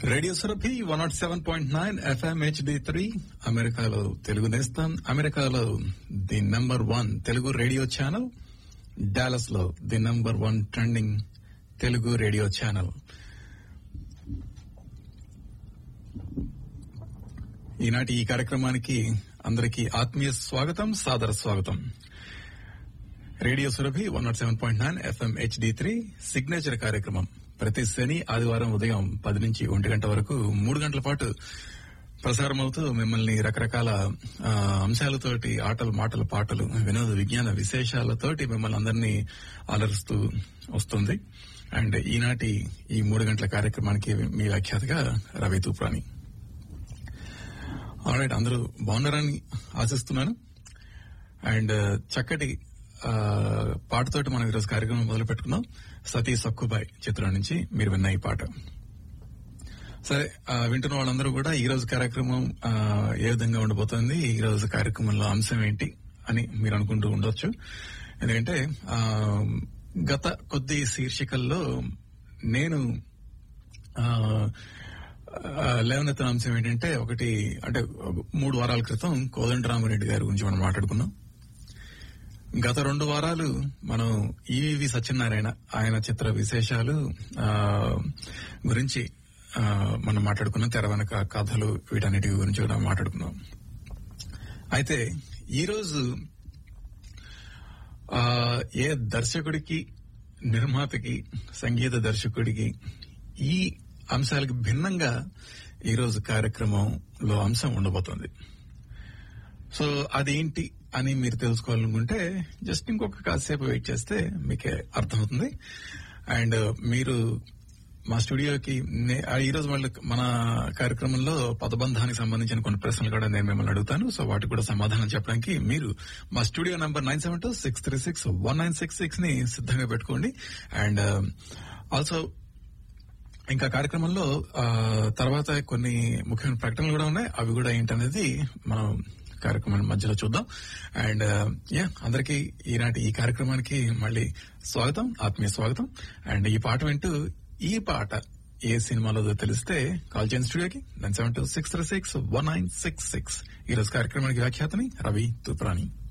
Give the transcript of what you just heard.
radio Surabhi one nought seven point nine FM HD three అమెరికాలో తెలుగు నేస్తం అమెరికాలో the number one Telugu radio channel Dallas లో the number one trending Telugu radio channel ఈనాటి ఈ కార్యక్రమానికి అందరికీ ఆత్మీయ స్వాగతం సాదర స్వాగతం radio Surabhi one nought seven point nine FM HD three signature కార్యక్రమం ప్రతి శని ఆదివారం ఉదయం పది నుంచి ఒంటి గంట వరకు మూడు గంటల పాటు ప్రసారం అవుతూ మిమ్మల్ని రకరకాల ఆ, అంశాలతోటి ఆటలు మాటలు పాటలు వినోద విజ్ఞాన విశేషాలతోటి మిమ్మల్ని అందరినీ అలరుస్తూ వస్తుంది అండ్ ఈనాటి ఈ మూడు గంటల కార్యక్రమానికి మీ వ్యాఖ్యాతగా రవి తూప్రాని ఆల్రైట్ అందరూ బాగున్నారని ఆశిస్తున్నాను అండ్ చక్కటి ఆ, పాటతోటి మనం ఈరోజు కార్యక్రమం మొదలు పెట్టుకున్నాం సతీ సక్కుబాయ్ చిత్రం నుంచి మీరు విన్న ఈ పాట సరే ఆ, వింటున్న వాళ్ళందరూ కూడా ఈ రోజు కార్యక్రమం ఆ, ఏ విధంగా ఉండబోతోంది ఈ రోజు కార్యక్రమంలో అంశం ఏంటి అని మీరు అనుకుంటూ ఉండొచ్చు ఎందుకంటే ఆ, గత కొద్ది శీర్షికల్లో నేను ఆ, ఆ, లేవనెత్తిన అంశం ఏంటంటే ఒకటి అంటే ఒక మూడు వారాల క్రితం కోదండరామరెడ్డి గారి గురించి మనం మాట్లాడుకున్నాం గత రెండు వారాలు మనం ఈవి సత్యనారాయణ ఆయన చిత్ర విశేషాలు ఆ, గురించి ఆ, మనం మాట్లాడుకున్నాం తెర వెనక కథలు వీటన్నిటి గురించి కూడా మాట్లాడుకున్నాం అయితే ఈరోజు ఆ, ఏ దర్శకుడికి నిర్మాతకి సంగీత దర్శకుడికి ఈ అంశాలకు భిన్నంగా ఈరోజు కార్యక్రమంలో అంశం ఉండబోతోంది సో అదేంటి అని మీరు తెలుసుకోవాలనుకుంటే జస్ట్ ఇంకొక కాసేపు వెయిట్ చేస్తే మీకే అర్థమవుతుంది అండ్ మీరు మా స్టూడియోకి నే- ఆ, ఈ రోజు మళ్ళీ మన కార్యక్రమంలో పదబంధానికి సంబంధించిన కొన్ని ప్రశ్నలు కూడా నేను మిమ్మల్ని అడుగుతాను సో వాటికి కూడా సమాధానం చెప్పడానికి మీరు మా studio number nine seven two six three six one nine six six ని సిద్ధంగా పెట్టుకోండి అండ్ ఆల్సో ఇంకా కార్యక్రమంలో ఆ, తర్వాత కొన్ని ముఖ్యమైన ప్రకటనలు కూడా ఉన్నాయి అవి కూడా ఏంటనేది మనం కార్యక్రమం మధ్యలో చూద్దాం అండ్ యా అందరికీ ఈనాటి ఈ కార్యక్రమానికి మళ్ళీ స్వాగతం ఆత్మీయ స్వాగతం అండ్ ఈ పాట వింటూ ఈ పాట ఏ సినిమాలో తెలిస్తే కాల్ చేయండి స్టూడియోకి nine seven two six three six one nine six six ఈ రోజు కార్యక్రమానికి వ్యాఖ్యాతని రవి తుప్రాని